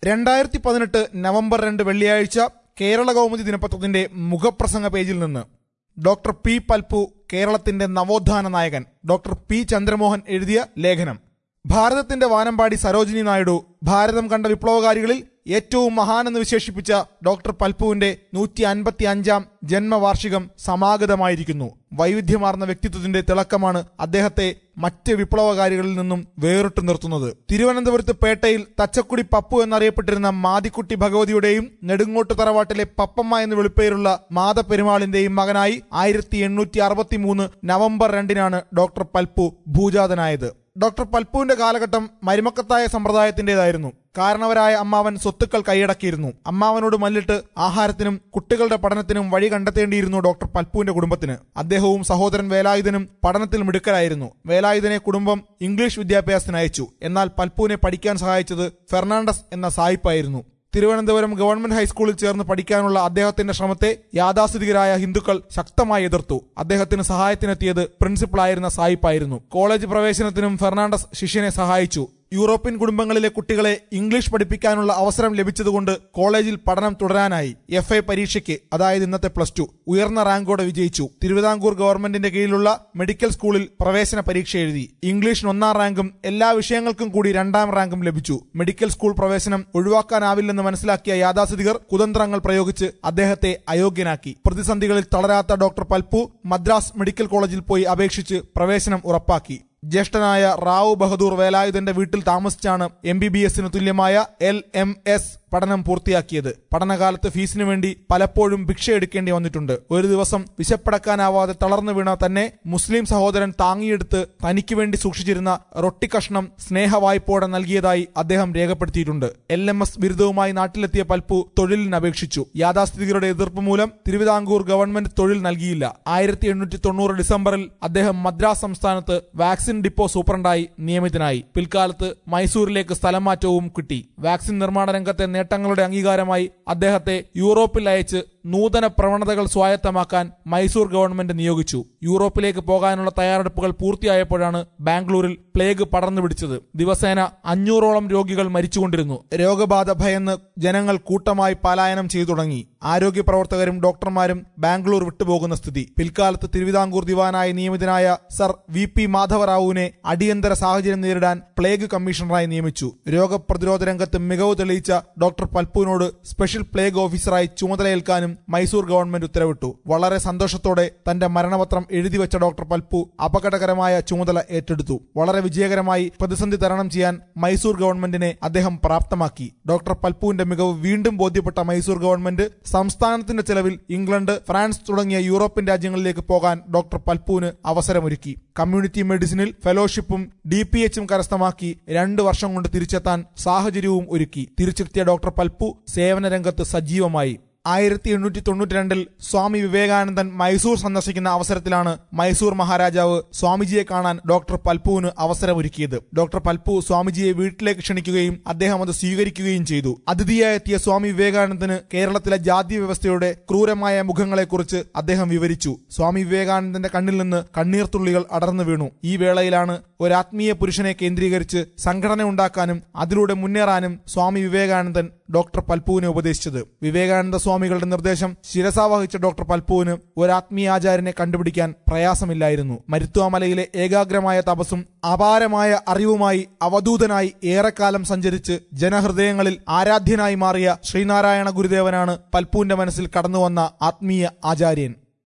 രണ്ടായിരത്തി പതിനെട്ട് നവംബർ രണ്ട് വെള്ളിയാഴ്ച കേരള കൗമുദി ദിനപത്രത്തിന്റെ മുഖപ്രസംഗ പേജിൽ നിന്ന് ഡോക്ടർ പി പൽപ്പു കേരളത്തിന്റെ നവോത്ഥാന നായകൻ ഡോക്ടർ പി ചന്ദ്രമോഹൻ എഴുതിയ ലേഖനം ഭാരതത്തിന്റെ വാനമ്പാടി സരോജിനി നായിഡു ഭാരതം കണ്ട വിപ്ലവകാരികളിൽ ഏറ്റവും മഹാനെന്ന് വിശേഷിപ്പിച്ച ഡോക്ടർ പൽപ്പുവിന്റെ നൂറ്റി അൻപത്തി അഞ്ചാം ജന്മവാർഷികം സമാഗതമായിരിക്കുന്നു വൈവിധ്യമാർന്ന വ്യക്തിത്വത്തിന്റെ തിളക്കമാണ് അദ്ദേഹത്തെ മറ്റ് വിപ്ലവകാരികളിൽ നിന്നും വേറിട്ടു നിർത്തുന്നത് തിരുവനന്തപുരത്ത് പേട്ടയിൽ തച്ചക്കുടി പപ്പു എന്നറിയപ്പെട്ടിരുന്ന മാതിക്കുട്ടി ഭഗവതിയുടെയും നെടുങ്ങോട്ട് തറവാട്ടിലെ പപ്പമ്മ എന്ന് വിളിപ്പേരുള്ള മാതപ്പെരുമാളിന്റെയും മകനായി ആയിരത്തി എണ്ണൂറ്റി അറുപത്തി മൂന്ന് നവംബർ രണ്ടിനാണ് ഡോക്ടർ പൽപ്പു ഭൂജാതനായത് ഡോക്ടർ പൽപ്പുവിന്റെ കാലഘട്ടം മരുമക്കത്തായ സമ്പ്രദായത്തിന്റേതായിരുന്നു കാരണവരായ അമ്മാവൻ സ്വത്തുക്കൾ കൈയടക്കിയിരുന്നു അമ്മാവനോട് മല്ലിട്ട് ആഹാരത്തിനും കുട്ടികളുടെ പഠനത്തിനും വഴി കണ്ടെത്തേണ്ടിയിരുന്നു ഡോക്ടർ പൽപ്പുവിന്റെ കുടുംബത്തിന് അദ്ദേഹവും സഹോദരൻ വേലായുധനും പഠനത്തിൽ മിടുക്കരായിരുന്നു വേലായുധനെ കുടുംബം ഇംഗ്ലീഷ് വിദ്യാഭ്യാസത്തിന് അയച്ചു എന്നാൽ പൽപ്പുവിനെ പഠിക്കാൻ സഹായിച്ചത് ഫെർണാണ്ടസ് എന്ന സായിപ്പായിരുന്നു തിരുവനന്തപുരം ഗവൺമെന്റ് ഹൈസ്കൂളിൽ ചേർന്ന് പഠിക്കാനുള്ള അദ്ദേഹത്തിന്റെ ശ്രമത്തെ യാഥാസ്ഥിതികരായ ഹിന്ദുക്കൾ ശക്തമായി എതിർത്തു അദ്ദേഹത്തിന് സഹായത്തിനെത്തിയത് പ്രിൻസിപ്പളായിരുന്ന സായിപ്പായിരുന്നു കോളേജ് പ്രവേശനത്തിനും ഫെർണാണ്ടസ് ശിഷ്യനെ സഹായിച്ചു യൂറോപ്യൻ കുടുംബങ്ങളിലെ കുട്ടികളെ ഇംഗ്ലീഷ് പഠിപ്പിക്കാനുള്ള അവസരം ലഭിച്ചതുകൊണ്ട് കോളേജിൽ പഠനം തുടരാനായി എഫ് എ പരീക്ഷയ്ക്ക് അതായത് ഇന്നത്തെ പ്ലസ് ടു ഉയർന്ന റാങ്കോടെ വിജയിച്ചു തിരുവിതാംകൂർ ഗവൺമെന്റിന്റെ കീഴിലുള്ള മെഡിക്കൽ സ്കൂളിൽ പ്രവേശന പരീക്ഷ എഴുതി ഇംഗ്ലീഷിന് ഒന്നാം റാങ്കും എല്ലാ വിഷയങ്ങൾക്കും കൂടി രണ്ടാം റാങ്കും ലഭിച്ചു മെഡിക്കൽ സ്കൂൾ പ്രവേശനം ഒഴിവാക്കാനാവില്ലെന്ന് മനസ്സിലാക്കിയ യാഥാസ്ഥിതികർ കുതന്ത്രങ്ങൾ പ്രയോഗിച്ച് അദ്ദേഹത്തെ അയോഗ്യനാക്കി പ്രതിസന്ധികളിൽ തളരാത്ത ഡോക്ടർ പൽപ്പു മദ്രാസ് മെഡിക്കൽ കോളേജിൽ പോയി അപേക്ഷിച്ച് പ്രവേശനം ഉറപ്പാക്കി ജ്യേഷ്ഠനായ റാവു ബഹദൂർ വേലായുധന്റെ വീട്ടിൽ താമസിച്ചാണ് എം ബി ബി എസിന് തുല്യമായ എൽ എം എസ് പഠനം പൂർത്തിയാക്കിയത് പഠനകാലത്ത് ഫീസിനു വേണ്ടി പലപ്പോഴും ഭിക്ഷ എടുക്കേണ്ടി വന്നിട്ടുണ്ട് ഒരു ദിവസം വിശപ്പടക്കാനാവാതെ തളർന്നു വീണ തന്നെ മുസ്ലിം സഹോദരൻ താങ്ങിയെടുത്ത് തനിക്ക് വേണ്ടി സൂക്ഷിച്ചിരുന്ന റൊട്ടി കഷ്ണം സ്നേഹവായ്പോടെ നൽകിയതായി അദ്ദേഹം രേഖപ്പെടുത്തിയിട്ടുണ്ട് എൽ എം എസ് ബിരുദവുമായി നാട്ടിലെത്തിയ പൽപ്പു തൊഴിലിന് അപേക്ഷിച്ചു യാഥാസ്ഥിതികരുടെ എതിർപ്പ് മൂലം തിരുവിതാംകൂർ ഗവൺമെന്റ് തൊഴിൽ നൽകിയില്ല ആയിരത്തി എണ്ണൂറ്റി തൊണ്ണൂറ് ഡിസംബറിൽ അദ്ദേഹം മദ്രാസ് സംസ്ഥാനത്ത് വാക്സിൻ ഡിപ്പോ സൂപ്രണ്ടായി നിയമിതനായി പിൽക്കാലത്ത് മൈസൂരിലേക്ക് സ്ഥലം മാറ്റവും കിട്ടി വാക്സിൻ നിർമ്മാണ രംഗത്തെ നേട്ടങ്ങളുടെ അംഗീകാരമായി അദ്ദേഹത്തെ യൂറോപ്പിൽ അയച്ച് നൂതന പ്രവണതകൾ സ്വായത്തമാക്കാൻ മൈസൂർ ഗവൺമെന്റ് നിയോഗിച്ചു യൂറോപ്പിലേക്ക് പോകാനുള്ള തയ്യാറെടുപ്പുകൾ പൂർത്തിയായപ്പോഴാണ് ബാംഗ്ലൂരിൽ പ്ലേഗ് പടർന്നു പിടിച്ചത് ദിവസേന അഞ്ഞൂറോളം രോഗികൾ മരിച്ചുകൊണ്ടിരുന്നു രോഗബാധ ഭയന്ന് ജനങ്ങൾ കൂട്ടമായി പലായനം ചെയ്തു തുടങ്ങി ആരോഗ്യ പ്രവർത്തകരും ഡോക്ടർമാരും ബാംഗ്ലൂർ വിട്ടുപോകുന്ന സ്ഥിതി പിൽക്കാലത്ത് തിരുവിതാംകൂർ ദിവാനായി നിയമിതനായ സർ വി പി മാധവറാവുവിനെ അടിയന്തര സാഹചര്യം നേരിടാൻ പ്ലേഗ് കമ്മീഷണറായി നിയമിച്ചു രോഗപ്രതിരോധ രംഗത്ത് മികവ് തെളിയിച്ച ഡോക്ടർ പൽപ്പുവിനോട് സ്പെഷ്യൽ പ്ലേഗ് ഓഫീസറായി ചുമതലയേൽക്കാനും മൈസൂർ ഗവൺമെന്റ് ഉത്തരവിട്ടു വളരെ സന്തോഷത്തോടെ തന്റെ മരണപത്രം എഴുതി വെച്ച ഡോക്ടർ പൽപ്പു അപകടകരമായ ചുമതല ഏറ്റെടുത്തു വളരെ വിജയകരമായി പ്രതിസന്ധി തരണം ചെയ്യാൻ മൈസൂർ ഗവൺമെന്റിനെ അദ്ദേഹം പ്രാപ്തമാക്കി ഡോക്ടർ പൽപ്പുവിന്റെ മികവ് വീണ്ടും ബോധ്യപ്പെട്ട മൈസൂർ ഗവൺമെന്റ് സംസ്ഥാനത്തിന്റെ ചെലവിൽ ഇംഗ്ലണ്ട് ഫ്രാൻസ് തുടങ്ങിയ യൂറോപ്യൻ രാജ്യങ്ങളിലേക്ക് പോകാൻ ഡോക്ടർ പൽപ്പുവിന് അവസരമൊരുക്കി കമ്മ്യൂണിറ്റി മെഡിസിനിൽ ഫെലോഷിപ്പും ഡി പി എച്ചും കരസ്ഥമാക്കി രണ്ടു വർഷം കൊണ്ട് തിരിച്ചെത്താൻ സാഹചര്യവും ഒരുക്കി തിരിച്ചെത്തിയ ഡോക്ടർ പൽപ്പു സേവന രംഗത്ത് സജീവമായി ആയിരത്തി എണ്ണൂറ്റി തൊണ്ണൂറ്റി രണ്ടിൽ സ്വാമി വിവേകാനന്ദൻ മൈസൂർ സന്ദർശിക്കുന്ന അവസരത്തിലാണ് മൈസൂർ മഹാരാജാവ് സ്വാമിജിയെ കാണാൻ ഡോക്ടർ പൽപ്പുവിന് അവസരമൊരുക്കിയത് ഡോക്ടർ പൽപ്പു സ്വാമിജിയെ വീട്ടിലേക്ക് ക്ഷണിക്കുകയും അദ്ദേഹം അത് സ്വീകരിക്കുകയും ചെയ്തു അതിഥിയായി എത്തിയ സ്വാമി വിവേകാനന്ദന് കേരളത്തിലെ ജാതി വ്യവസ്ഥയുടെ ക്രൂരമായ മുഖങ്ങളെക്കുറിച്ച് അദ്ദേഹം വിവരിച്ചു സ്വാമി വിവേകാനന്ദന്റെ കണ്ണിൽ നിന്ന് കണ്ണീർത്തുള്ളികൾ അടർന്നു വീണു ഈ വേളയിലാണ് ഒരു ആത്മീയ പുരുഷനെ കേന്ദ്രീകരിച്ച് സംഘടന ഉണ്ടാക്കാനും അതിലൂടെ മുന്നേറാനും സ്വാമി വിവേകാനന്ദൻ ഡോക്ടർ പൽപ്പുവിനെ ഉപദേശിച്ചത് വിവേകാനന്ദ സ്വാമികളുടെ നിർദ്ദേശം ശിരസാവഹിച്ച ഡോക്ടർ പൽപ്പുവിന് ഒരു ആത്മീയാചാര്യനെ കണ്ടുപിടിക്കാൻ പ്രയാസമില്ലായിരുന്നു മരുത്വാമലയിലെ ഏകാഗ്രമായ തപസ്സും അപാരമായ അറിവുമായി അവധൂതനായി ഏറെക്കാലം സഞ്ചരിച്ച് ജനഹൃദയങ്ങളിൽ ആരാധ്യനായി മാറിയ ശ്രീനാരായണ ഗുരുദേവനാണ് പൽപ്പുവിന്റെ മനസ്സിൽ കടന്നുവന്ന ആത്മീയ ആചാര്യൻ